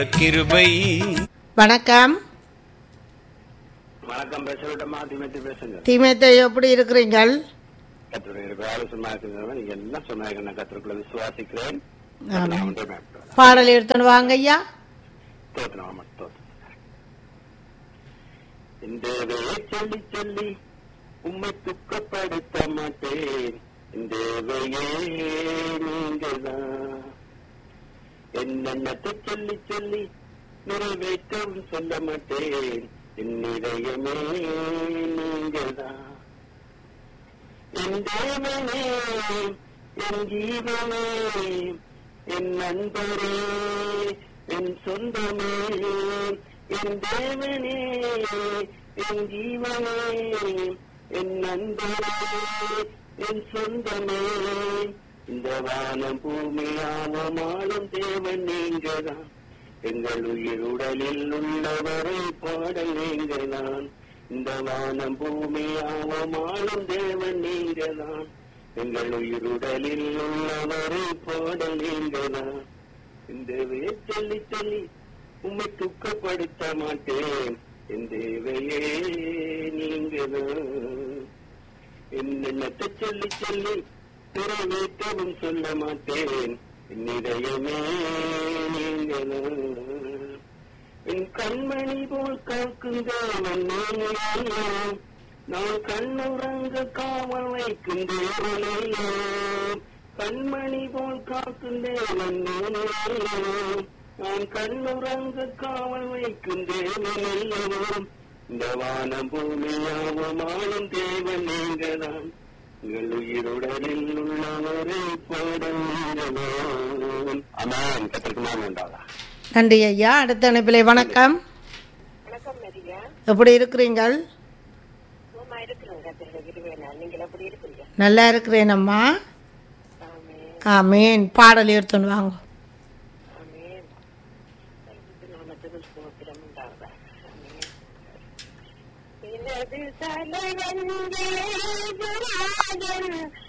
கிருபை வணக்கம் வணக்கம் பேசவிட்டமா திமத்தி பேசுங்க தீமேத்தை எப்படி இருக்கிறீங்கள் கத்தருடைய இருக்கிற ஆலோசனை இருக்குங்க நீங்க எல்லாம் சொன்னாங்க நான் கத்தருக்குள்ள விசுவாசிக்கிறேன் ஆமாம். நான் ஒன்றே மேற்கொள்கிறேன். பாடல் எடுத்துன்னு வாங்க ஐயா ஸ்தோத்திரம், ஆமாம், ஸ்தோத்திரம். இந்த வேலை சொல்லி சொல்லி உம்மை துக்கப்படுத்த மாட்டேன் இந்த வேலையே நீங்கள்தான் என்னென்னத்தை சொல்லி சொல்லி நிறைவேற்றவும் சொல்ல மாட்டேன் என் இதயமே நீங்கள்தான் என் தேவனே என் ஜீவனே என் நண்பரே என் சொந்தமே என் தேவனே என் ஜீவனே என் நண்பரே என் சொந்தமே இந்த வானம் பூமியாவமாளும் தேவன் நீங்கதான் எங்கள் உயிர் உடலில் உள்ளவரை பாடல் நீங்கதான் இந்த வானம் பூமியாவமாளும் தேவன் நீங்கதான் எங்கள் உயிர் உடலில் உள்ளவரை பாடல் நீங்கதான் இந்த தேவையை சொல்லி சொல்லி உம்மை துக்கப்படுத்த மாட்டேன் என் தேவையே நீங்கதான் என்னென்னத்தை சொல்லி சொல்லி நிறைவேற்றவும் சொல்ல மாட்டேன் என் இதயமே நீங்கதான் என் கண்மணி போல் காக்கும் தேவன் நீங்களோ நான் கண்ணுறங்க காவல் வைக்கும் தேவனையோ கண்மணி போல் காக்கும் தேவன் நீங்களோ நான் கண்ணுறங்க காவல் வைக்கும் தேவனையோ இந்த வானம் பூமியாவமானும் தேவன் நீங்கதான் உங்கள் உயிருடலில் உள்ளவரை பாடுங்கள் அமேன் கத்திற்கு நான் உண்டாதா நன்றி ஐயா அடுத்த அனுப்பிலே வணக்கம் வணக்கம் மரியா எப்படி இருக்கிறீங்கள் சும்மா இருக்கிறேங்க கத்திரில விருவேனா நீங்கள் எப்படி இருக்கிறீங்க நல்லா இருக்கிறேன் அம்மா ஆமே ஆமீன் பாடல் எடுத்துன்னு வாங்க ஆமேன் நாமத்துக்கு ஸ்தோத்திரம் உண்டாவதாக ஆமேன் எனது தலைவன் தேவராஜன்